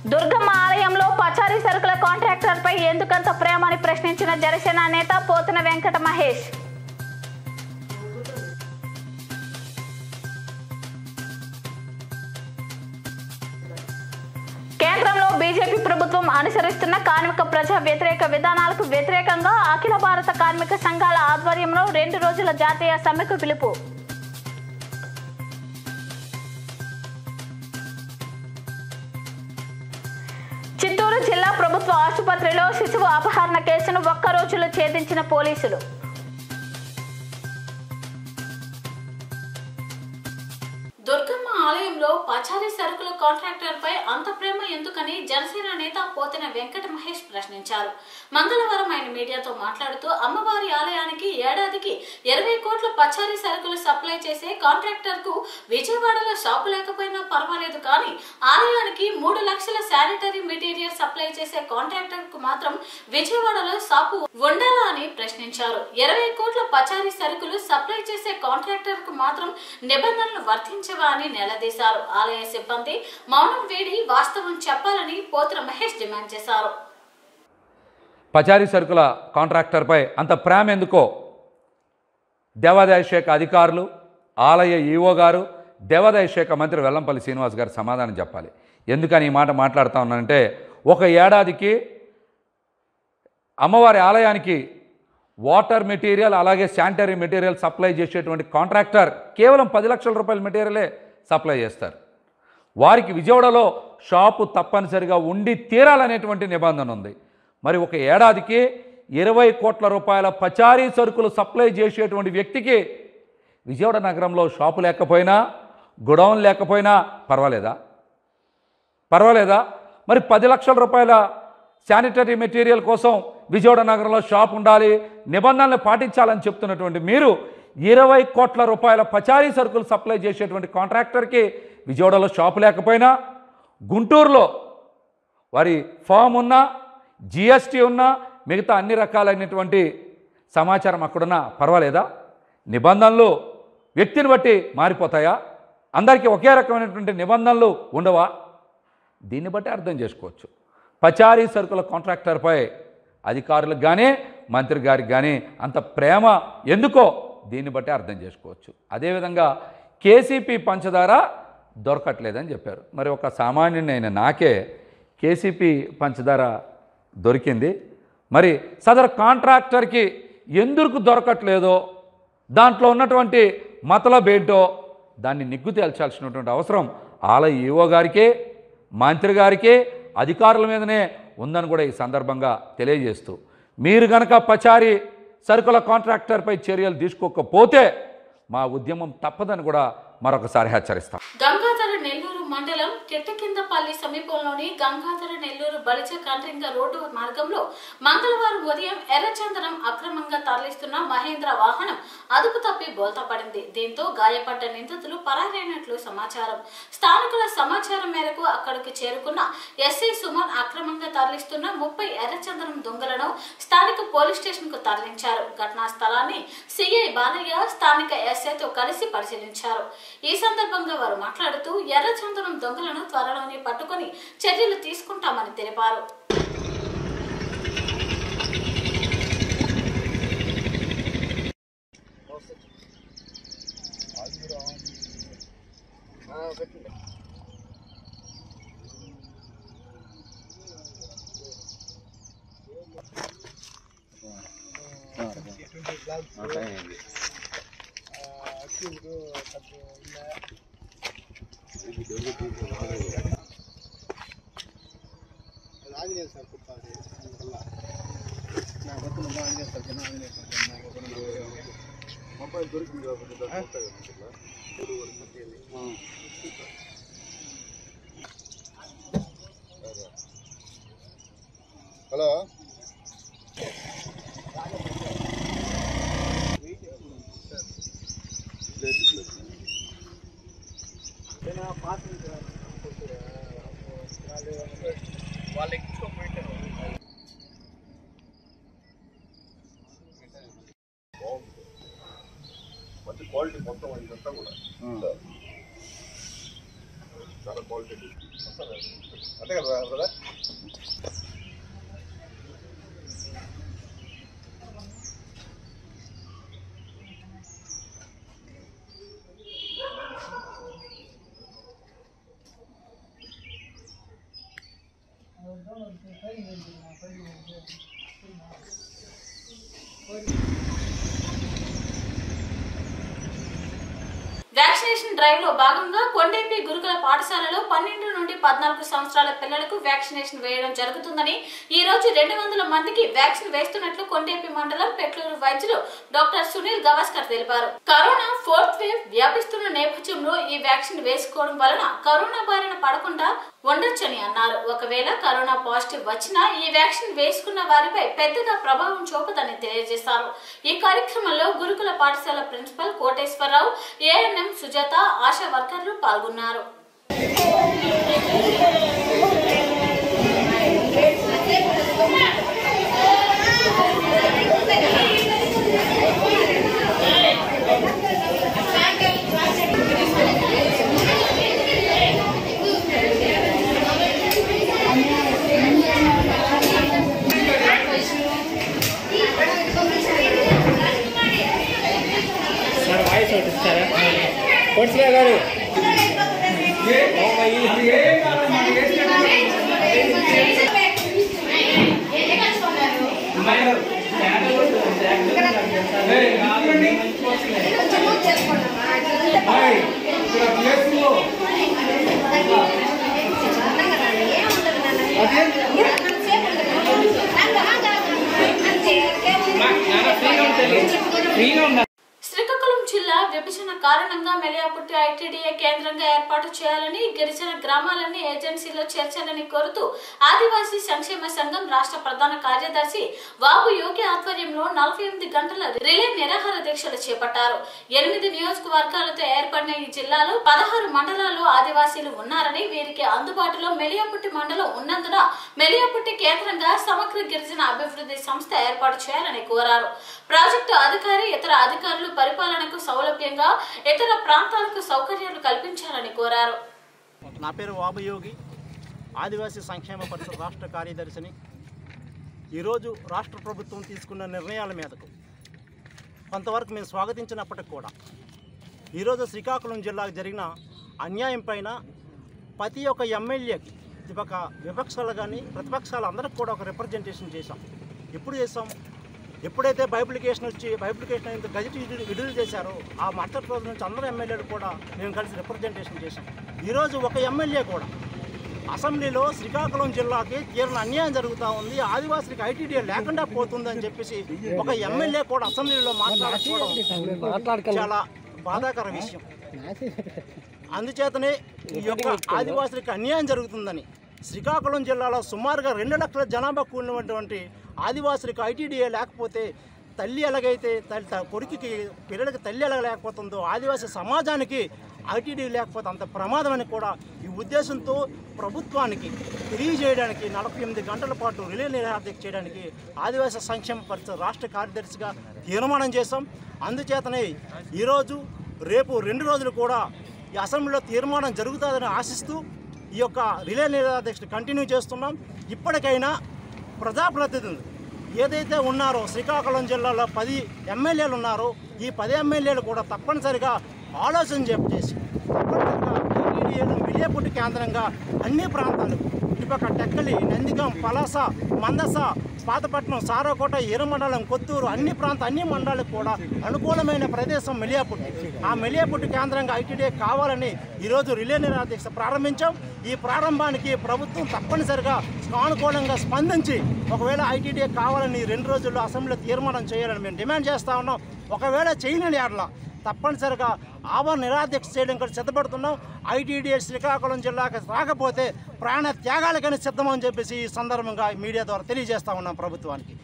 దుర్గమ్మ ఆలయంలో పచారీ సరుకుల కాంట్రాక్టర్ పై ఎందుకంత ప్రేమని ప్రశ్నించిన జనసేన నేత పోతన వెంకట మహేష్ కేంద్రంలో బీజేపీ ప్రభుత్వం అనుసరిస్తున్న కార్మిక ప్రజా వ్యతిరేక విధానాలకు వ్యతిరేకంగా అఖిల భారత కార్మిక సంఘాల ఆధ్వర్యంలో రెండు రోజుల జాతీయ సమ్మెకు పిలుపు చిత్తూరు జిల్లా ప్రభుత్వ ఆసుపత్రిలో శిశువు అపహరణ కేసును ఒక్క రోజులో ఛేదించిన పోలీసులు దుర్గమ్మ ఆలయంలో పచారీ సరుకుల కాంట్రాక్టర్ పై అంత ప్రేమ ఎందుకని జనసేన నేత పోతిన వెంకట మహేష్ ప్రశ్నించారు మంగళవారం ఆయన మీడియాతో మాట్లాడుతూ అమ్మవారి ఆలయానికి ఏడాదికి ఇరవై కోట్ల పచారీ సరుకులు సప్లై చేసే కాంట్రాక్టర్ కు విజయవాడలో షాపు లేకపోయినా పర్వాలేదు కానీ ఆలయానికి మూడు లక్షల శానిటరీ మెటీరియల్ సప్లై చేసే కాంట్రాక్టర్ కు మాత్రం విజయవాడలో షాపు ఉండాలా అని ప్రశ్నించారు ఇరవై కోట్ల పచారీ సరుకులు సప్లై చేసే కాంట్రాక్టర్ కు మాత్రం నిబంధనలు వర్తించవా అని నిలదీశారు ఆలయ సిబ్బంది మౌనం వేడి వాస్తవం చెప్పాలని పోత్ర మహేష్ డిమాండ్ చేశారు పచారీ సరుకుల కాంట్రాక్టర్పై అంత ప్రేమ ఎందుకో దేవాదాయ శాఖ అధికారులు ఆలయ ఈఓ గారు దేవాదాయ శాఖ మంత్రి వెల్లంపల్లి శ్రీనివాస్ గారు సమాధానం చెప్పాలి ఎందుకని ఈ మాట మాట్లాడుతా ఉన్నానంటే ఒక ఏడాదికి అమ్మవారి ఆలయానికి వాటర్ మెటీరియల్ అలాగే శానిటరీ మెటీరియల్ సప్లై చేసేటువంటి కాంట్రాక్టర్ కేవలం పది లక్షల రూపాయల మెటీరియలే సప్లై చేస్తారు వారికి విజయవాడలో షాపు తప్పనిసరిగా ఉండి తీరాలనేటువంటి నిబంధన ఉంది మరి ఒక ఏడాదికి ఇరవై కోట్ల రూపాయల పచారీ సరుకులు సప్లై చేసేటువంటి వ్యక్తికి విజయవాడ నగరంలో షాపు లేకపోయినా గుడౌన్ లేకపోయినా పర్వాలేదా పర్వాలేదా మరి పది లక్షల రూపాయల శానిటరీ మెటీరియల్ కోసం విజయవాడ నగరంలో షాప్ ఉండాలి నిబంధనలు పాటించాలని చెప్తున్నటువంటి మీరు ఇరవై కోట్ల రూపాయల పచారీ సరుకులు సప్లై చేసేటువంటి కాంట్రాక్టర్కి విజయవాడలో షాపు లేకపోయినా గుంటూరులో వారి ఫామ్ ఉన్నా జిఎస్టీ ఉన్నా మిగతా అన్ని రకాలైనటువంటి సమాచారం అక్కడున్నా పర్వాలేదా నిబంధనలు వ్యక్తిని బట్టి మారిపోతాయా అందరికీ ఒకే రకమైనటువంటి నిబంధనలు ఉండవా దీన్ని బట్టి అర్థం చేసుకోవచ్చు పచారీ సరుకుల కాంట్రాక్టర్పై అధికారులకు కానీ మంత్రి గారికి కానీ అంత ప్రేమ ఎందుకో దీన్ని బట్టి అర్థం చేసుకోవచ్చు అదేవిధంగా కేసీపీ పంచదార దొరకట్లేదని చెప్పారు మరి ఒక సామాన్యునైన నాకే కేసీపీ పంచదార దొరికింది మరి సదరు కాంట్రాక్టర్కి ఎందుకు దొరకట్లేదో దాంట్లో ఉన్నటువంటి మతలబ్ ఏంటో దాన్ని నిగ్గు తేల్చాల్సినటువంటి అవసరం ఆలయ ఈఓ గారికే మంత్రి గారికి అధికారుల మీదనే ఉందని కూడా ఈ సందర్భంగా తెలియజేస్తూ మీరు గనక పచారి సరుకుల కాంట్రాక్టర్పై చర్యలు తీసుకోకపోతే మా ఉద్యమం తప్పదని కూడా మరొకసారి హెచ్చరిస్తాం గంగాధర నెల్లూరు మండలం కిట్టకిందపల్లి సమీపంలోని గంగాధర నెల్లూరు బలిచ కండ్రింగ రోడ్డు మార్గంలో మంగళవారం ఉదయం ఎర్రచందనం అక్రమంగా తరలిస్తున్న మహేంద్ర వాహనం అదుపు తప్పి బోల్తా పడింది దీంతో గాయపడ్డ నిందితులు పరారైనట్లు సమాచారం స్థానికుల సమాచారం మేరకు అక్కడికి చేరుకున్న ఎస్ఐ సుమన్ అక్రమంగా తరలిస్తున్న ముప్పై ఎర్రచందనం దొంగలను స్థానిక పోలీస్ స్టేషన్ కు తరలించారు ఘటనా స్థలాన్ని సిఐ బాలయ్య స్థానిక ఎస్ఐతో కలిసి పరిశీలించారు ఈ సందర్భంగా వారు మాట్లాడుతూ ఎర్రచందనం దొంగలను త్వరలోనే పట్టుకొని చర్యలు తీసుకుంటామని తెలిపారు ఆంజనేయ సార్ కుట్టాలి అందువల్ల నా కొత్త ముందు ఆంజనేయ సార్ చిన్న ఆంజనేయ సార్ నా కొత్త మొబైల్ దొరికింది కాబట్టి హలో వాళ్ళకి ఇచ్చుకోకపోయింటారు మంచి క్వాలిటీ మొత్తం ఇదంతా కూడా చాలా క్వాలిటీ అంతే కదా బ్రదర్ వ్యాక్సినేషన్ డ్రైవ్ లో భాగంగా కొండేపి గురుకుల పాఠశాలలో పన్నెండు నుండి పద్నాలుగు సంవత్సరాల పిల్లలకు వ్యాక్సినేషన్ వేయడం జరుగుతుందని ఈ రోజు రెండు వందల మందికి వ్యాక్సిన్ వేస్తున్నట్లు కొండేపి మండలం పెట్లూరు వైద్యులు డాక్టర్ సునీల్ గవాస్కర్ తెలిపారు కరోనా ఫోర్త్ వేవ్ వ్యాపిస్తున్న నేపథ్యంలో ఈ వ్యాక్సిన్ వేసుకోవడం వలన కరోనా బారిన పడకుండా ఉండొచ్చని అన్నారు ఒకవేళ కరోనా పాజిటివ్ వచ్చినా ఈ వ్యాక్సిన్ వేసుకున్న వారిపై పెద్దగా ప్రభావం చూపదని తెలియజేశారు ఈ కార్యక్రమంలో గురుకుల పాఠశాల ప్రిన్సిపల్ కోటేశ్వరరావు ఏఎన్ఎం సుజాత ఆశా వర్కర్లు పాల్గొన్నారు సార్ వాయిస్ ఒకటి ఇస్తారా కోట్సిగా గారు ఫ్రీగా ఉన్నా శ్రీకాకుళం జిల్లా విభజన కారణంగా మెలియాపుట్టి ఐటీడీఏ కేంద్రంగా ఏర్పాటు చేయాలని గిరిజన గ్రామాలన్నీ ఏజెన్సీలో చేర్చాలని కోరుతూ ఆదివాసీ సంక్షేమ సంఘం రాష్ట్ర ప్రధాన కార్యదర్శి వాపు యోగి ఆధ్వర్యంలో నలభై ఎనిమిది గంటల రిలే నిరాహార దీక్షలు చేపట్టారు ఎనిమిది నియోజకవర్గాలతో ఏర్పడిన ఈ జిల్లాలో పదహారు మండలాల్లో ఆదివాసీలు ఉన్నారని వీరికి అందుబాటులో మెలియాపుట్టి మండలం ఉన్నందున మెలియాపుట్టి కేంద్రంగా సమగ్ర గిరిజన అభివృద్ధి సంస్థ ఏర్పాటు చేయాలని కోరారు ప్రాజెక్టు అధికారి ఇతర అధికారులు పరిపాలనకు సౌలభ్యంగా ఇతర ప్రాంతాలకు సౌకర్యాలు కల్పించాలని కోరారు నా పేరు వాబయోగి ఆదివాసీ సంక్షేమ పరిషత్ రాష్ట్ర కార్యదర్శిని ఈరోజు రాష్ట్ర ప్రభుత్వం తీసుకున్న నిర్ణయాల మీదకు కొంతవరకు మేము స్వాగతించినప్పటికి కూడా ఈరోజు శ్రీకాకుళం జిల్లాకు జరిగిన అన్యాయం పైన ప్రతి ఒక్క ఎమ్మెల్యేకి ఒక విపక్షాలు కానీ ప్రతిపక్షాలు అందరికి కూడా ఒక రిప్రజెంటేషన్ చేశాం ఎప్పుడు చేసాం ఎప్పుడైతే బైబిలికేషన్ వచ్చి బైబిలికేషన్ అయిన గజెట్ విడుదల విడుదల చేశారో ఆ మరుసటి రోజు నుంచి అందరూ ఎమ్మెల్యేలు కూడా మేము కలిసి రిప్రజెంటేషన్ చేశాం ఈరోజు ఒక ఎమ్మెల్యే కూడా అసెంబ్లీలో శ్రీకాకుళం జిల్లాకి తీవ్ర అన్యాయం జరుగుతూ ఉంది ఆదివాసులకు ఐటీడీ లేకుండా పోతుందని చెప్పేసి ఒక ఎమ్మెల్యే కూడా అసెంబ్లీలో మాట్లాడుకోవడం చాలా బాధాకర విషయం అందుచేతనే ఈ యొక్క ఆదివాసులకు అన్యాయం జరుగుతుందని శ్రీకాకుళం జిల్లాలో సుమారుగా రెండు లక్షల జనాభా కూడినటువంటి ఆదివాసులకు ఐటీడీఏ లేకపోతే తల్లి ఎలాగైతే తల్లి త- కొడుకుకి పిల్లలకి తల్లి ఎలాగ లేకపోతుందో ఆదివాసీ సమాజానికి ఐటీడీ లేకపోతే అంత ప్రమాదం అని కూడా ఈ ఉద్దేశంతో ప్రభుత్వానికి తెలియజేయడానికి నలభై ఎనిమిది గంటల పాటు రిలే నిరాదీక్ష చేయడానికి ఆదివాసీ సంక్షేమ పరిషత్ రాష్ట్ర కార్యదర్శిగా తీర్మానం చేశాం అందుచేతనే ఈరోజు రేపు రెండు రోజులు కూడా ఈ అసెంబ్లీలో తీర్మానం జరుగుతుందని ఆశిస్తూ ఈ యొక్క రిలే నిరాదీక్ష కంటిన్యూ చేస్తున్నాం ఇప్పటికైనా ప్రజాప్రతినిధులు ఏదైతే ఉన్నారో శ్రీకాకుళం జిల్లాలో పది ఎమ్మెల్యేలు ఉన్నారో ఈ పది ఎమ్మెల్యేలు కూడా తప్పనిసరిగా ఆలోచన చెప్ప చేసి తప్పనిసరిగా ఐటీడీఏలు మిలియపుట్టి కేంద్రంగా అన్ని ప్రాంతాలు ఇటుపక్క టెక్కలి నందిగం పలాస మందస పాతపట్నం సారాకోట ఈరమండలం కొత్తూరు అన్ని ప్రాంత అన్ని మండలాలకు కూడా అనుకూలమైన ప్రదేశం మెలియాపుట్టి ఆ మెలియాపుట్టి కేంద్రంగా ఐటీడీ కావాలని ఈరోజు రిలే నిరాదీక్ష ప్రారంభించాం ఈ ప్రారంభానికి ప్రభుత్వం తప్పనిసరిగా సానుకూలంగా స్పందించి ఒకవేళ ఐటీడీ కావాలని ఈ రెండు రోజుల్లో అసెంబ్లీలో తీర్మానం చేయాలని మేము డిమాండ్ చేస్తా ఉన్నాం ఒకవేళ చేయలేని ఏడల తప్పనిసరిగా ఆవరణ నిరాదీక్ష చేయడం కూడా సిద్ధపడుతున్నాం ఐటీడీఏ శ్రీకాకుళం జిల్లాకి రాకపోతే ప్రాణ త్యాగాలకని సిద్ధమని చెప్పేసి ఈ సందర్భంగా మీడియా ద్వారా తెలియజేస్తా ఉన్నాం ప్రభుత్వానికి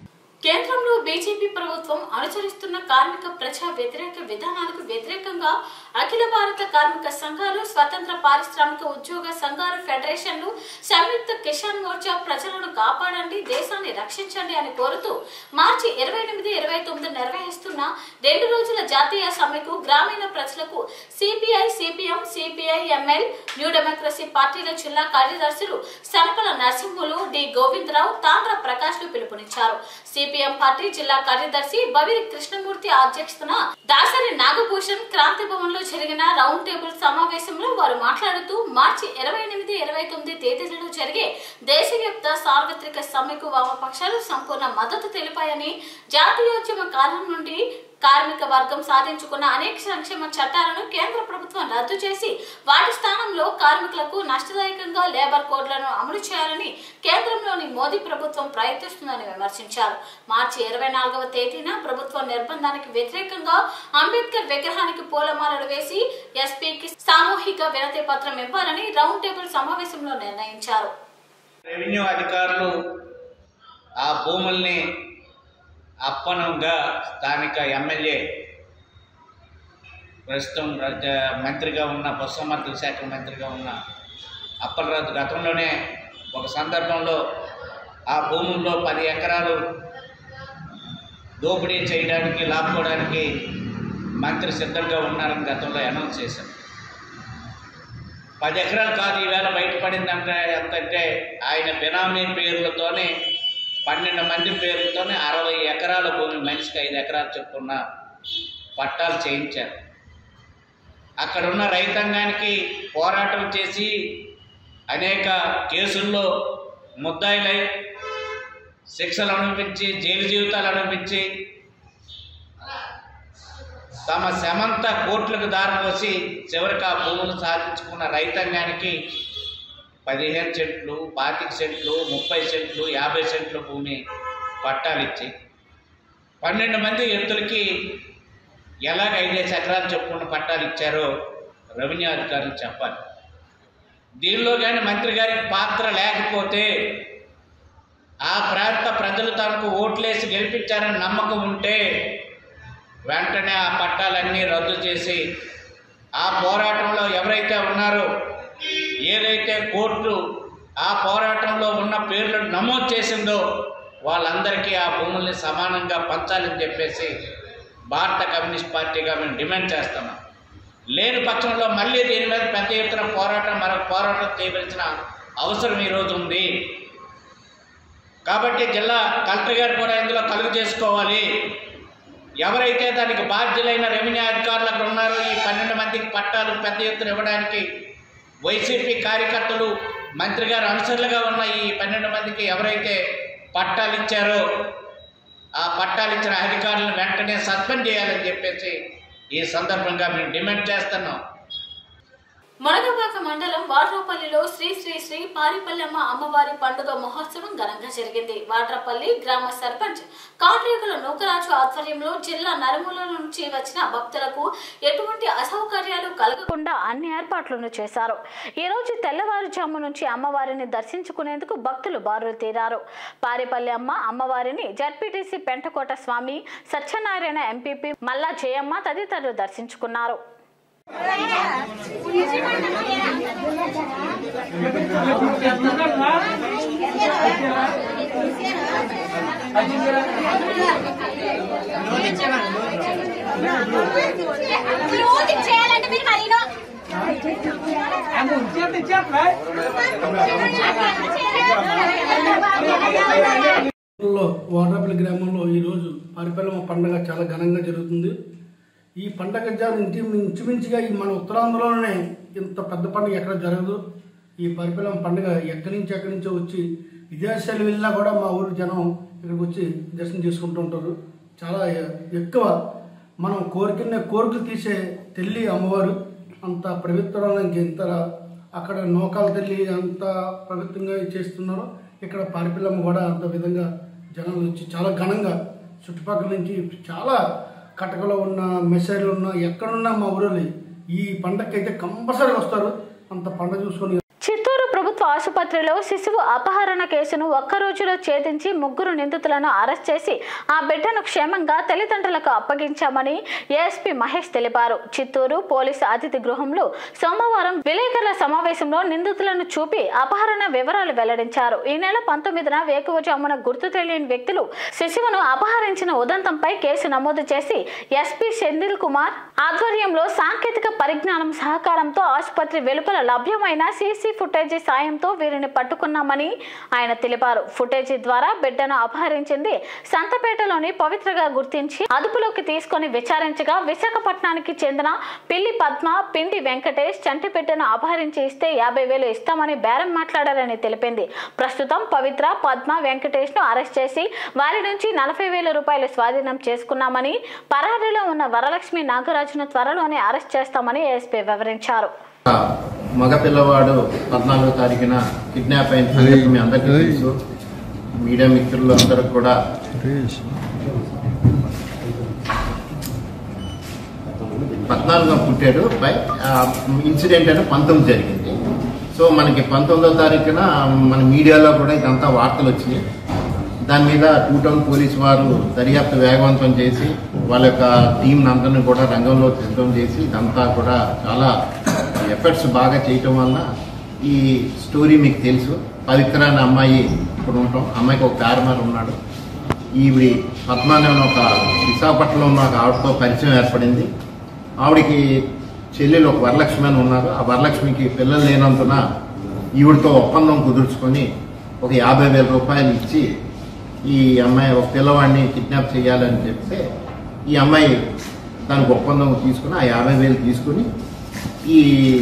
కేంద్రంలో బీజేపీ ప్రభుత్వం అనుసరిస్తున్న కార్మిక ప్రజా వ్యతిరేక విధానాలకు వ్యతిరేకంగా అఖిల భారత కార్మిక సంఘాలు స్వతంత్ర పారిశ్రామిక ఉద్యోగ సంఘాలు ఫెడరేషన్లు సంయుక్త కిసాన్ మోర్చా ప్రజలను కాపాడండి దేశాన్ని రక్షించండి అని కోరుతూ మార్చి ఇరవై ఎనిమిది ఇరవై తొమ్మిది నిర్వహిస్తున్న రెండు రోజుల జాతీయ సమ్మెకు గ్రామీణ ప్రజలకు CPI CPM CPI ML new democracy పార్టీల జిల్లా కార్యదర్శులు సనపల నరసింహులు డి గోవిందరావు తాండ్ర ప్రకాష్లు పిలుపునిచ్చారు సిపిఎం పార్టీ జిల్లా కార్యదర్శి బవిరి కృష్ణమూర్తి అధ్యక్షతన దాసరి నాగభూషణ్ క్రాంతి భవన్ లో జరిగిన రౌండ్ టేబుల్ సమావేశంలో వారు మాట్లాడుతూ మార్చి ఇరవై ఎనిమిది ఇరవై తొమ్మిది తేదీలలో జరిగే దేశవ్యాప్త సార్వత్రిక సమ్మెకు వామపక్షాలు సంపూర్ణ మద్దతు తెలిపాయని జాతీయోద్యమ కాలం నుండి కార్మిక వర్గం సాధించుకున్న అనేక సంక్షేమ చట్టాలను కేంద్ర ప్రభుత్వం రద్దు చేసి వాటి స్థానంలో కార్మికులకు నష్టదాయకంగా లేబర్ కోడ్లను అమలు చేయాలని కేంద్రంలోని మోదీ ప్రభుత్వం ప్రయత్నిస్తుందని విమర్శించారు మార్చి ఇరవై నాలుగవ తేదీన ప్రభుత్వ నిర్బంధానికి వ్యతిరేకంగా అంబేద్కర్ విగ్రహానికి పూలమాలలు వేసి ఎస్పీకి సామూహిక వినతి పత్రం ఇవ్వాలని రౌండ్ టేబుల్ సమావేశంలో నిర్ణయించారు రెవెన్యూ అధికారులు ఆ భూముల్ని అప్పనంగా స్థానిక ఎమ్మెల్యే ప్రస్తుతం రాజ్య మంత్రిగా ఉన్న పశుసంవర్ధక శాఖ మంత్రిగా ఉన్న అప్పలరాజు గతంలోనే ఒక సందర్భంలో ఆ భూముల్లో పది ఎకరాలు దోపిడీ చేయడానికి లాక్కోవడానికి మంత్రి సిద్ధంగా ఉన్నారని గతంలో అనౌన్స్ చేశారు పది ఎకరాలు కాదు ఈవేళ బయటపడిందంటే ఎంతంటే ఆయన బినామీ పేర్లతోనే పన్నెండు మంది పేర్లతోనే అరవై ఎకరాల భూమి మనిషికి ఐదు ఎకరాలు చొప్పున పట్టాలు చేయించారు అక్కడ ఉన్న రైతాంగానికి పోరాటం చేసి అనేక కేసుల్లో ముద్దాయిలై శిక్షలు అనుభవించి జైలు జీవితాలు అనుభవించి తమ శమంతా కోట్లకు దారిపోసి చివరికి ఆ భూములు సాధించుకున్న రైతాంగానికి పదిహేను సెంట్లు పాతిక సెంట్లు ముప్పై సెంట్లు యాభై సెంట్లు భూమి పట్టాలు ఇచ్చి పన్నెండు మంది ఎత్తులకి ఎలాగ ఐదేసి ఎకరాలు చెప్పుకున్న పట్టాలు ఇచ్చారో రెవెన్యూ అధికారులు చెప్పాలి దీనిలో కానీ మంత్రి గారికి పాత్ర లేకపోతే ఆ ప్రాంత ప్రజలు తనకు ఓట్లేసి గెలిపించారని నమ్మకం ఉంటే వెంటనే ఆ పట్టాలన్నీ రద్దు చేసి ఆ పోరాటంలో ఎవరైతే ఉన్నారో ఏదైతే కోర్టు ఆ పోరాటంలో ఉన్న పేర్లను నమోదు చేసిందో వాళ్ళందరికీ ఆ భూముల్ని సమానంగా పంచాలని చెప్పేసి భారత కమ్యూనిస్ట్ పార్టీగా మేము డిమాండ్ చేస్తున్నాం లేని పక్షంలో మళ్ళీ దీని మీద పెద్ద ఎత్తున పోరాటం మరొక పోరాటం చేయవలసిన అవసరం ఈరోజు ఉంది కాబట్టి జిల్లా కలెక్టర్ గారు కూడా ఇందులో కలుగు చేసుకోవాలి ఎవరైతే దానికి బాధ్యులైన రెవెన్యూ అధికారులు అక్కడ ఉన్నారో ఈ పన్నెండు మందికి పట్టాలు పెద్ద ఎత్తున ఇవ్వడానికి వైసీపీ కార్యకర్తలు మంత్రి గారు అనుసరులుగా ఉన్న ఈ పన్నెండు మందికి ఎవరైతే పట్టాలు ఇచ్చారో ఆ పట్టాలు ఇచ్చిన అధికారులను వెంటనే సస్పెండ్ చేయాలని చెప్పేసి ఈ సందర్భంగా మేము డిమాండ్ చేస్తున్నాం మునగపాక మండలం వాడ్రపల్లిలో శ్రీ శ్రీ శ్రీ పారిపల్లెమ్మ అమ్మవారి పండుగ మహోత్సవం ఘనంగా జరిగింది వాడ్రపల్లి గ్రామ సర్పంచ్ కాట్రేకుల నూకరాజు ఆధ్వర్యంలో జిల్లా నలుమూల నుంచి వచ్చిన భక్తులకు ఎటువంటి అసౌకర్యాలు కలగకుండా అన్ని ఏర్పాట్లను చేశారు ఈ రోజు తెల్లవారుజాము నుంచి అమ్మవారిని దర్శించుకునేందుకు భక్తులు బారులు తీరారు పారిపల్లి అమ్మ అమ్మవారిని జడ్పీటీసీ పెంటకోట స్వామి సత్యనారాయణ ఎంపీపీ మల్లా జయమ్మ తదితరులు దర్శించుకున్నారు మ్యూజిక్ చేయాలంటే మీరు మరీనో లో వాడ్రాపల్లి గ్రామంలో ఈరోజు పారిపల్లెమ్మ పండుగ చాలా ఘనంగా జరుగుతుంది ఈ పండగ జ- ఇంటి ఇంచుమించుగా ఈ మన ఉత్తరాంధ్రలోనే ఇంత పెద్ద పండుగ ఎక్కడ జరగదు ఈ పరిపాలన పండుగ ఎక్కడి నుంచి ఎక్కడి నుంచో వచ్చి విదేశాలు వెళ్ళినా కూడా మా ఊరి జనం ఇక్కడికి వచ్చి దర్శనం చేసుకుంటూ ఉంటారు చాలా ఎ- ఎక్కువ మనం కోరికనే కోరికలు తీసే తెల్లి అమ్మవారు అంత పవిత్రమైన ఇంత అక్కడ నోకాల తల్లి అంత పవిత్రంగా చేస్తున్నారో ఇక్కడ పారిపిల్లమ్మ కూడా అంత విధంగా జనాలు వచ్చి చాలా ఘనంగా చుట్టుపక్కల నుంచి చాలా కటకలో ఉన్న మెసేజ్లు ఉన్న ఎక్కడున్నా మా ఊరిలో ఈ పండగకి అయితే కంపల్సరీ వస్తారు అంత పండగ చూసుకొని చిత్తూరు ప్రభుత్వ ఆసుపత్రిలో శిశువు అపహరణ కేసును ఒక్క రోజులో ఛేదించి ముగ్గురు నిందితులను అరెస్ట్ చేసి ఆ బిడ్డను క్షేమంగా తల్లిదండ్రులకు అప్పగించామని ఏఎస్పీ మహేష్ తెలిపారు చిత్తూరు పోలీసు అతిథి గృహంలో సోమవారం విలేకరుల సమావేశంలో నిందితులను చూపి అపహరణ వివరాలు వెల్లడించారు ఈ నెల పంతొమ్మిదిన వేకువజామున గుర్తు తెలియని వ్యక్తులు శిశువును అపహరించిన ఉదంతంపై కేసు నమోదు చేసి ఎస్పీ సెందిల్ కుమార్ ఆధ్వర్యంలో సాంకేతిక పరిజ్ఞానం సహకారంతో ఆసుపత్రి వెలుపల లభ్యమైన సీసీ ఫుటేజీ సాయంతో వీరిని పట్టుకున్నామని ఆయన తెలిపారు ఫుటేజీ ద్వారా బిడ్డను అపహరించింది సంతపేటలోని పవిత్రగా గుర్తించి అదుపులోకి తీసుకొని విచారించగా విశాఖపట్నానికి చెందిన పిల్లి పద్మ పిండి వెంకటేష్ చంటి బిడ్డను అపహరించి ఇస్తే యాభై వేలు ఇస్తామని బేరం మాట్లాడారని తెలిపింది ప్రస్తుతం పవిత్ర పద్మ వెంకటేష్ ను అరెస్ట్ చేసి వారి నుంచి నలభై వేల రూపాయలు స్వాధీనం చేసుకున్నామని పరారీలో ఉన్న వరలక్ష్మి నాగరాజును త్వరలోనే అరెస్ట్ చేస్తామని ఎస్పీ వివరించారు మగ పిల్లవాడు పద్నాలుగో తారీఖున కిడ్నాప్ అయిన సంగతి మీ అందరికీ తెలుసు మీడియా మిత్రులు అందరికి కూడా పద్నాలుగో పుట్టాడు బై ఇన్సిడెంట్ అనేది పంతొమ్మిది జరిగింది సో మనకి పంతొమ్మిదో తారీఖున మన మీడియాలో కూడా ఇదంతా వార్తలు వచ్చినాయి దాని మీద టూ టౌన్ పోలీస్ వారు దర్యాప్తు వేగవంతం చేసి వాళ్ళ యొక్క టీం అందరిని కూడా రంగంలో సిద్ధం చేసి ఇదంతా కూడా చాలా ఎఫర్ట్స్ బాగా చేయటం వలన ఈ స్టోరీ మీకు తెలుసు పవిత్ర అనే అమ్మాయి ఇప్పుడు ఉంటాం అమ్మాయికి ఒక ప్యారమర్ ఉన్నాడు ఈవిడి పద్మానే ఉన్న ఒక విశాఖపట్నంలో ఉన్న ఒక ఆవిడతో పరిచయం ఏర్పడింది ఆవిడికి చెల్లెలు ఒక వరలక్ష్మి అని ఉన్నారు ఆ వరలక్ష్మికి పిల్లలు లేనందున ఈవిడితో ఒప్పందం కుదుర్చుకొని ఒక యాభై వేల రూపాయలు ఇచ్చి ఈ అమ్మాయి ఒక పిల్లవాడిని కిడ్నాప్ చేయాలని చెప్తే ఈ అమ్మాయి దానికి ఒప్పందం తీసుకుని ఆ యాభై వేలు తీసుకుని ఈ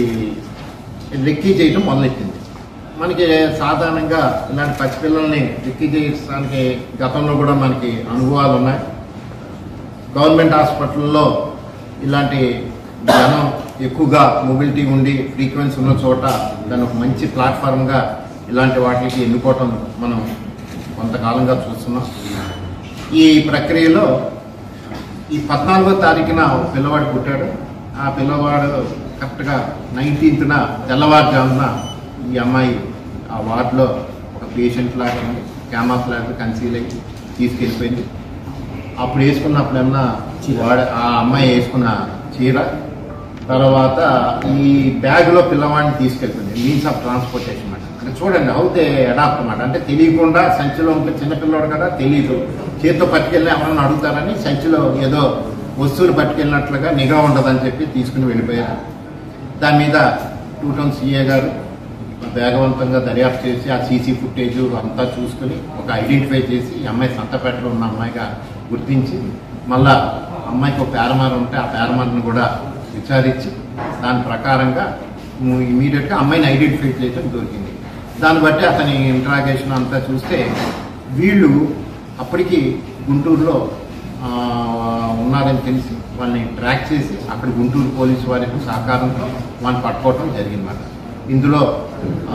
రెక్కీ చేయడం మొదలెట్టింది మనకి సాధారణంగా ఇలాంటి పసిపిల్లల్ని రెక్కీ చేయడానికి గతంలో కూడా మనకి అనుభవాలు ఉన్నాయి గవర్నమెంట్ హాస్పిటల్లో ఇలాంటి జనం ఎక్కువగా మొబిలిటీ ఉండి ఫ్రీక్వెన్సీ ఉన్న చోట దాన్ని ఒక మంచి ప్లాట్ఫామ్గా ఇలాంటి వాటికి ఎన్నుకోవటం మనం కొంతకాలంగా చూస్తున్నాం ఈ ప్రక్రియలో ఈ పద్నాలుగో తారీఖున ఒక పిల్లవాడు పుట్టాడు ఆ పిల్లవాడు కరెక్ట్గా నైన్టీన్త్న తెల్లవారుజామున ఈ అమ్మాయి ఆ వార్డులో ఒక పేషెంట్ లాగా ఉంది క్యామాస్ లాగా కన్సీల్ అయ్యి తీసుకెళ్ళిపోయింది అప్పుడు వేసుకున్నప్పుడన్నా వాడ ఆ అమ్మాయి వేసుకున్న చీర తర్వాత ఈ బ్యాగ్లో పిల్లవాడిని తీసుకెళ్తుంది మీన్స్ ఆఫ్ ట్రాన్స్పోర్టేషన్ అన్నమాట అంటే చూడండి అవుతే అడాప్ట్ అన్నమాట అంటే తెలియకుండా సంచిలో ఉంటే చిన్నపిల్లవాడు కదా తెలియదు చేతితో పట్టుకెళ్ళి ఎవరన్నా అడుగుతారని సంచిలో ఏదో వస్తువులు పట్టుకెళ్ళినట్లుగా నిఘా ఉండదని చెప్పి తీసుకుని వెళ్ళిపోయారు దాని మీద టూ టౌన్ సీఏ గారు వేగవంతంగా దర్యాప్తు చేసి ఆ సీసీ ఫుటేజ్ అంతా చూసుకుని ఒక ఐడెంటిఫై చేసి ఈ అమ్మాయి సంతపేటలో ఉన్న అమ్మాయిగా గుర్తించి మళ్ళా అమ్మాయికి ఒక పేరమార్ ఉంటే ఆ పేరమార్ని కూడా విచారించి దాని ప్రకారంగా ఇమీడియట్గా అమ్మాయిని ఐడెంటిఫై చేయడం దొరికింది దాన్ని బట్టి అతని ఇంట్రాగేషన్ అంతా చూస్తే వీళ్ళు అప్పటికి గుంటూరులో ఆ, ఉన్నారని తెలిసి వాళ్ళని ట్రాక్ చేసి అక్కడ గుంటూరు పోలీసు వారికి సహకారంతో వాళ్ళని పట్టుకోవడం జరిగిందన్నమాట ఇందులో ఆ,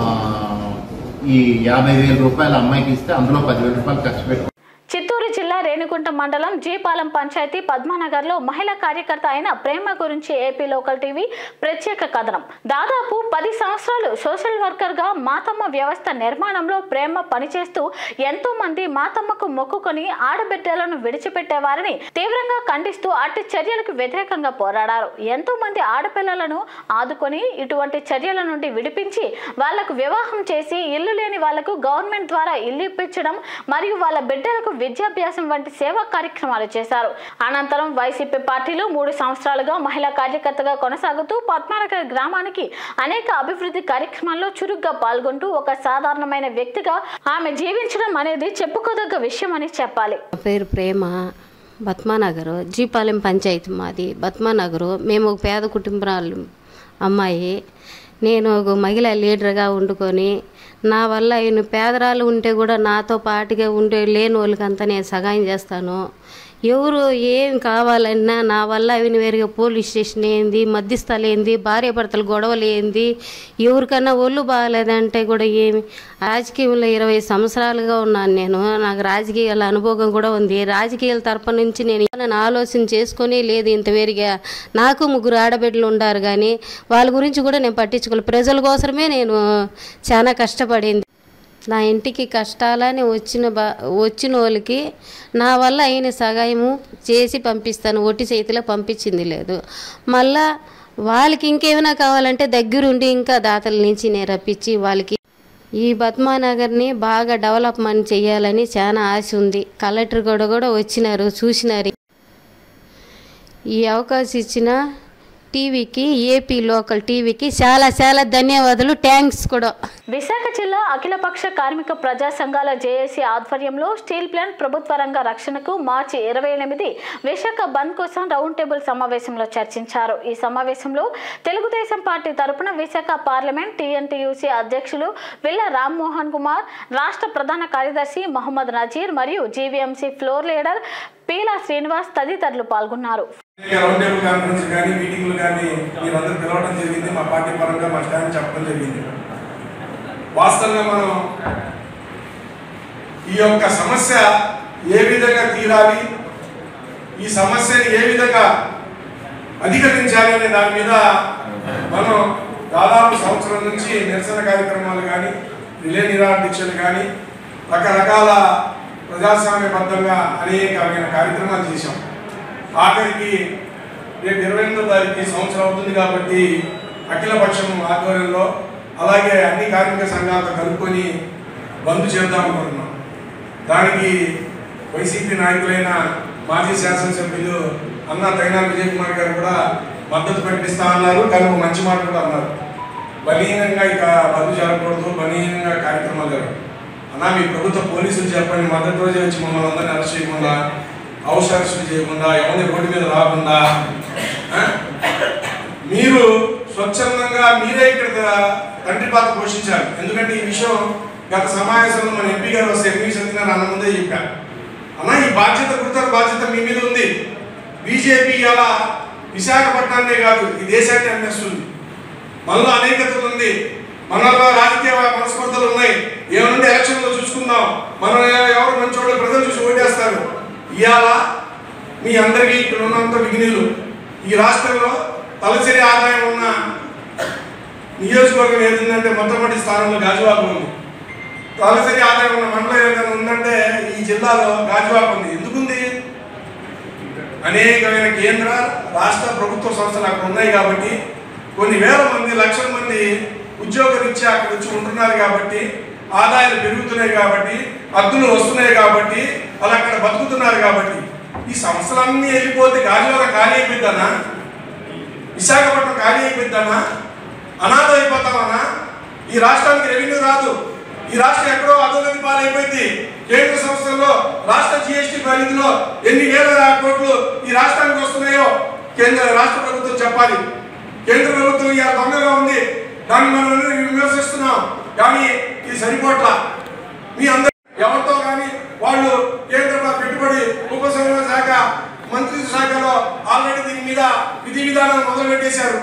ఈ యాభై వేల రూపాయలు అమ్మాయికి ఇస్తే అందులో పదివేల రూపాయలు ఖర్చు పెట్టుకో చిత్తూరు జిల్లా రేణిగుంట మండలం జీపాలెం పంచాయతీ పద్మానగర్లో మహిళా కార్యకర్త అయిన ప్రేమ గురించి ఏపీ లోకల్ టీవీ ప్రత్యేక కథనం దాదాపు పది సంవత్సరాలు సోషల్ వర్కర్ గా మాతమ్మ వ్యవస్థ నిర్మాణంలో ప్రేమ పనిచేస్తూ ఎంతో మంది మాతమ్మకు మొక్కుకొని ఆడబిడ్డలను విడిచిపెట్టే వారిని తీవ్రంగా ఖండిస్తూ అట్టి చర్యలకు వ్యతిరేకంగా పోరాడారు ఎంతో మంది ఆడపిల్లలను ఆదుకొని ఇటువంటి చర్యల నుండి విడిపించి వాళ్లకు వివాహం చేసి ఇల్లు లేని వాళ్లకు గవర్నమెంట్ ద్వారా ఇల్లు ఇప్పించడం మరియు వాళ్ళ బిడ్డలకు విద్యాభ్యాసం వంటి సేవా కార్యక్రమాలు చేశారు అనంతరం వైసీపీ పార్టీలో మూడు సంవత్సరాలుగా మహిళా కార్యకర్తగా కొనసాగుతూ పద్మానగర్ గ్రామానికి అనేక అభివృద్ధి కార్యక్రమాల్లో చురుగ్గా పాల్గొంటూ ఒక సాధారణమైన వ్యక్తిగా ఆమె జీవించడం అనేది చెప్పుకోదగ్గ విషయం అని చెప్పాలి నా పేరు ప్రేమ బత్మానగర్ జీపాలెం పంచాయతీ మాది బత్మానగరు మేము ఒక పేద కుటుంబరాలు అమ్మాయి నేను ఒక మహిళా లీడర్గా వండుకొని నా వల్ల ఈయన పేదరాలు ఉంటే కూడా నాతో పాటుగా ఉండే లేని వాళ్ళకంతా నేను సహాయం చేస్తాను ఎవరు ఏం కావాలన్నా నా వల్ల వినివేరుగా పోలీస్ స్టేషన్ ఏంది మధ్యస్థాలు ఏంది భార్య భర్తల గొడవలు ఏంది ఎవరికన్నా ఒళ్ళు బాగాలేదంటే కూడా ఏమి రాజకీయంలో ఇరవై సంవత్సరాలుగా ఉన్నాను నేను నాకు రాజకీయాల అనుభవం కూడా ఉంది రాజకీయాల తరపు నుంచి నేను ఏమైనా ఆలోచన చేసుకొని లేదు ఇంతవేరుగా నాకు ముగ్గురు ఆడబిడ్డలు ఉండారు కానీ వాళ్ళ గురించి కూడా నేను పట్టించుకోలేదు ప్రజల కోసమే నేను చాలా కష్టపడింది నా ఇంటికి కష్టాలని వచ్చిన బా వచ్చిన వాళ్ళకి నా వల్ల అయిన సహాయము చేసి పంపిస్తాను ఒట్టి చేతిలో పంపించింది లేదు మళ్ళా వాళ్ళకి ఇంకేమైనా కావాలంటే దగ్గరుండి ఇంకా దాతల నుంచి నేను రప్పించి వాళ్ళకి ఈ బద్మానగర్ని బాగా డెవలప్మెంట్ చేయాలని చాలా ఆశ ఉంది కలెక్టర్ కూడా కూడా వచ్చినారు చూసినారు ఈ అవకాశం ఇచ్చిన టీవీకి ఏపీ లోకల్ టీవీకి చాలా చాలా ధన్యవాదాలు థ్యాంక్స్ కూడా విశాఖ జిల్లా అఖిలపక్ష కార్మిక ప్రజా సంఘాల జేఏసీ ఆధ్వర్యంలో స్టీల్ ప్లాంట్ ప్రభుత్వ రంగ రక్షణకు మార్చి ఇరవై ఎనిమిది విశాఖ బంద్ కోసం రౌండ్ టేబుల్ సమావేశంలో చర్చించారు ఈ సమావేశంలో తెలుగుదేశం పార్టీ తరపున విశాఖ పార్లమెంట్ టీఎన్టీయూసీ అధ్యక్షులు విల్ల రామ్మోహన్ కుమార్ రాష్ట్ర ప్రధాన కార్యదర్శి మహమ్మద్ నజీర్ మరియు GVMC floor leader Peela Srinivas తదితరులు పాల్గొన్నారు అనేక రౌండ్ టేబుల్ కాన్ఫరెన్స్ కానీ మీటింగ్లు కానీ మీరందరూ పిలవడం జరిగింది మా పార్టీ పరంగా మా స్టాండ్ చెప్పడం జరిగింది వాస్తవంగా మనం ఈ యొక్క సమస్య ఏ విధంగా తీరాలి ఈ సమస్యని ఏ విధంగా అధిగమించాలి అనే దాని మీద మనం దాదాపు సంవత్సరం నుంచి నిరసన కార్యక్రమాలు కానీ రిలే నిరాహార దీక్షలు కానీ రకరకాల ప్రజాస్వామ్యబద్ధంగా అనేకమైన కార్యక్రమాలు చేశాం ఆఖరికి రేపు ఇరవై ఎనిమిదో తారీఖు సంవత్సరం అవుతుంది కాబట్టి అఖిలపక్షం ఆధ్వర్యంలో అలాగే అన్ని కార్మిక సంఘాలతో కలుపుకొని బంద్ చేద్దాం అనుకుంటున్నాం దానికి వైసీపీ నాయకులైన మాజీ శాసనసభ్యులు అన్న తైనా విజయ్ కుమార్ గారు కూడా మద్దతు ప్రకటిస్తా అన్నారు కానీ ఒక మంచి మాట కూడా అన్నారు బలీనంగా ఇక బంద్ జరగకూడదు బలీనంగా కార్యక్రమాలు జరగదు అన్నా మీ ప్రభుత్వ పోలీసులు చెప్పండి మొదటి రోజే వచ్చి మమ్మల్ని అందరినీ అరెస్ట్ చేయకుండా హౌస్ అరెస్ట్ చేయకుండా ఎవరిని రోడ్డు మీద రాకుండా ఆ? మీరు స్వచ్ఛందంగా మీరే ఇక్కడ తండ్రి పాత్ర పోషించారు ఎందుకంటే ఈ విషయం గత సమావేశంలో మన ఎంపీ గారు వస్తే ఎంపీ సత్యనారాయణ అన్న ముందే చెప్పారు అన్న ఈ బాధ్యత గురుతర బాధ్యత మీ మీద ఉంది బీజేపీ ఇలా విశాఖపట్నాన్నే కాదు ఈ దేశాన్ని అమ్మేస్తుంది మనలో అనేకతలు ఉంది మనలో రాజకీయ మనస్పర్ధలు ఉన్నాయి ఏమనుంటే ఎలక్షన్లో చూసుకుందాం మనం ఎవరు మంచోళ్ళు ప్రజలు చూసి ఓటేస్తారు ఇవాళ మీ అందరికీ ఇక్కడ ఉన్నంత విఘ్నులు ఈ రాష్ట్రంలో తలసరి ఆదాయం ఉన్న నియోజకవర్గం ఏదంటే మొట్టమొదటి స్థానంలో గాజువాక ఉంది తలసరి ఆదాయం ఉన్న మండలం ఏదైనా ఉందంటే ఈ జిల్లాలో గాజువాక ఉంది ఎందుకుంది అనేకమైన కేంద్ర రాష్ట్ర ప్రభుత్వ సంస్థలు అక్కడ ఉన్నాయి కాబట్టి కొన్ని వేల మంది లక్షల మంది ఉద్యోగరీత్యా అక్కడ వచ్చి ఉంటున్నారు కాబట్టి ఆదాయాలు పెరుగుతున్నాయి కాబట్టి అద్దులు వస్తున్నాయి కాబట్టి వాళ్ళు అక్కడ బతుకుతున్నారు కాబట్టి ఈ సంస్థలన్నీ వెళ్ళిపోతే గాజువాక ఖాళీ అయిపోద్దానా విశాఖపట్నం ఖాళీ అయిపోద్దానా అనాథ అయిపోతామన్నా ఈ రాష్ట్రానికి రెవెన్యూ రాదు ఈ రాష్ట్రం ఎక్కడో అధోగతి పాలైపోయింది కేంద్ర సంస్థల్లో రాష్ట్ర జిఎస్టీ పరిధిలో ఎన్ని వేల కోట్లు ఈ రాష్ట్రానికి వస్తున్నాయో కేంద్ర రాష్ట్ర ప్రభుత్వం చెప్పాలి కేంద్ర ప్రభుత్వం ఇవాళ దొంగగా ఉంది దాన్ని మనం అందరం విమర్శిస్తున్నాం కానీ ఇది సరిపోట్ల మీ అందరూ ఎవరితో కానీ వాళ్ళు కేంద్ర పెట్టుబడి ఉపసంహరణ శాఖ మంత్రిత్వ శాఖలో ఆల్రెడీ దీని మీద విధి విధానాలు మొదలు పెట్టేశారు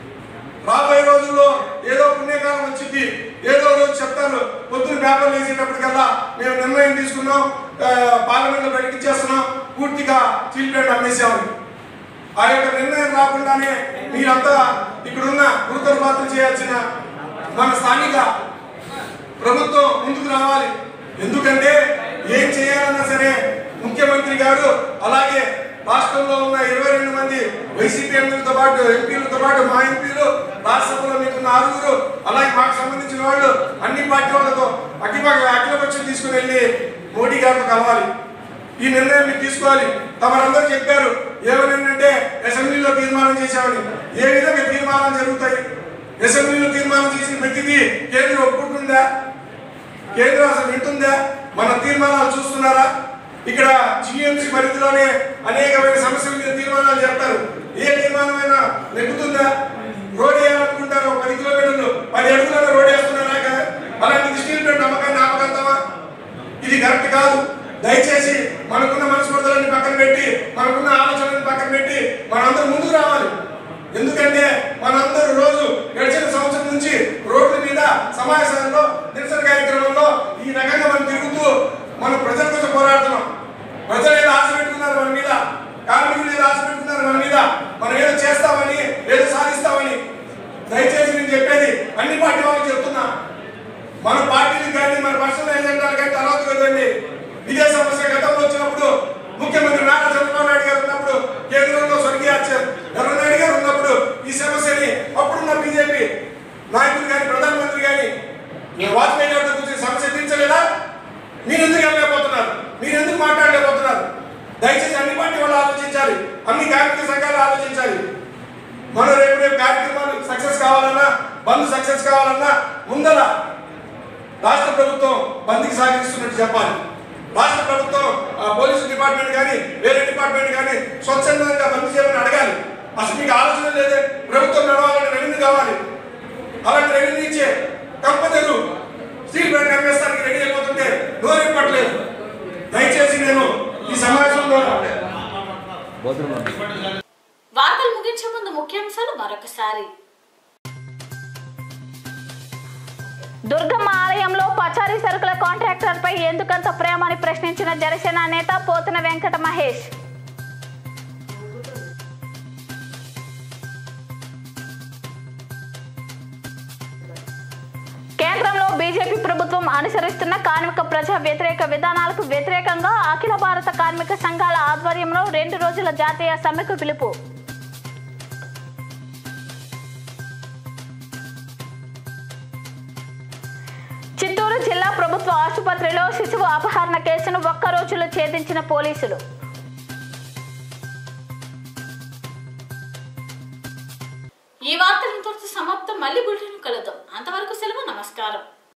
రాబోయే రోజుల్లో ఏదో పుణ్యకాలం వచ్చింది ఏదో రోజు చెప్తారు పొద్దున పేపర్లు వేసేటప్పటికల్లా మేము నిర్ణయం తీసుకున్నాం ఆ, పార్లమెంట్లో ప్రకటించేస్తున్నాం పూర్తిగా స్టీల్ ప్లాంట్ అమ్మేసామని ఆ యొక్క నిర్ణయం రాకుండానే మీరంతా ఇక్కడున్న గురుతర పాత్ర చేయాల్సిన మన స్థానిక ప్రభుత్వం ముందుకు రావాలి ఎందుకంటే ఏం చేయాలన్నా సరే ముఖ్యమంత్రి గారు అలాగే రాష్ట్రంలో ఉన్న ఇరవై రెండు మంది వైసీపీ ఎంపీలతో పాటు ఎంపీలతో పాటు మా ఎంపీలు రాష్ట్రసభలో మీకున్న ఆరుగురు అలాగే మాకు సంబంధించిన వాళ్ళు అన్ని పార్టీ వాళ్ళతో అఖిల అఖిలపక్షం తీసుకుని వెళ్ళి మోడీ గారితో కలవాలి ఈ నిర్ణయం మీరు తీసుకోవాలి తమరందరూ చెప్పారు ఏమనంటే అసెంబ్లీలో తీర్మానం చేశామని ఏ విధంగా తీర్మానాలు జరుగుతాయి అసెంబ్లీలో తీర్మానం చేసిన ప్రతిదీ కేంద్రం ఒప్పుకుంటుందా కేంద్రం అసలు వింటుందా మన తీర్మానాలు చూస్తున్నారా ఇక్కడ జిఎంసీ పరిధిలోనే అనేకమైన సమస్యల మీద తీర్మానాలు చేస్తారు ఏ తీర్మానమైనా నెగ్గుతుందా రోడ్ వేయాలనుకుంటారు ఒక పది కిలోమీటర్లు పది అడుగుల రోడ్ వేస్తున్నారా అలాంటి స్టీల్ ప్లాంట్ అమ్మకాన్ని ఆపగలుగుతామా ఇది కరెక్ట్ కాదు దయచేసి మనకున్న మనస్పర్ధలన్నీ పక్కన పెట్టి సమావేశంలో నిరసన కార్యక్రమంలో ఈ రకంగా మనం తిరుగుతూ మనం ప్రజల కోసం పోరాడుతున్నాం ప్రజలు ఏదో ఆశ పెట్టుకున్నారు మన మీద కార్మికులు ఏదో ఆశ పెట్టుకున్నారు మన మీద మనం ఏదో చేస్తామని ఏదో సాధిస్తామని దయచేసి నేను చెప్పేది అన్ని పార్టీ వాళ్ళకి చెప్తున్నా మన పార్టీలకు కానీ మన పర్సనల్ ఎజెండాలు కానీ తర్వాత కదండి ఇదే సమస్య గతంలో వచ్చినప్పుడు ముఖ్యమంత్రి నారా చంద్రబాబు నాయుడు గారు ఉన్నప్పుడు కేంద్రంలో స్వర్గీయ నాయుడు గారు ఉన్నప్పుడు ఈ సమస్యని అప్పుడున్న బీజేపీ నాయకులు కానీ ప్రధానమంత్రి కానీ నేను వాజ్పేయి గారితో కూర్చొని సమస్య తీర్చలేదా మీరు ఎందుకు వెళ్ళలేకపోతున్నారు మీరు ఎందుకు మాట్లాడలేకపోతున్నారు దయచేసి అన్ని పార్టీ వాళ్ళు ఆలోచించాలి అన్ని కార్మిక సంఘాలు ఆలోచించాలి మనం రేపు రేపు కార్యక్రమాలు సక్సెస్ కావాలన్నా బంద్ సక్సెస్ కావాలన్నా ముందర రాష్ట్ర ప్రభుత్వం బంద్కి సహకరిస్తున్నట్టు చెప్పాలి రాష్ట్ర ప్రభుత్వం ఆ, పోలీసు డిపార్ట్మెంట్ కానీ వేరే డిపార్ట్మెంట్ కానీ స్వచ్ఛందంగా బంద్ చేయమని అడగాలి అసలు మీకు ఆలోచన లేదే ప్రభుత్వం నడవాలంటే రెవెన్యూ కావాలి అలాంటి రెవెన్యూ ఇచ్చే కంపెనీలు స్టీల్ ప్లాంట్ అమ్మేస్తానికి రెడీ అయిపోతుంటే నోరు ఇవ్వట్లేదు దయచేసి నేను ఈ సమావేశంలో వార్తలు ముగించే ముందు ముఖ్యాంశాలు మరొకసారి దుర్గమ్మ ఆలయంలో పచారీ సరుకుల కాంట్రాక్టర్ పై ఎందుకంత ప్రేమ అని ప్రశ్నించిన జనసేన నేత పోతన వెంకట మహేష్ కేంద్రంలో బీజేపీ ప్రభుత్వం అనుసరిస్తున్న కార్మిక ప్రజా వ్యతిరేక విధానాలకు వ్యతిరేకంగా అఖిల భారత కార్మిక సంఘాల ఆధ్వర్యంలో రెండు రోజుల జాతీయ సమ్మెకు పిలుపు చిత్తూరు జిల్లా ప్రభుత్వ ఆసుపత్రిలో శిశువు అపహరణ కేసును ఒక్క రోజులో ఛేదించిన పోలీసులు ఈ వార్తలు ఇంతవరకు సమాప్తం మళ్ళీ బులెటిన్ కలుద్దాం అంతవరకు సెలవు నమస్కారం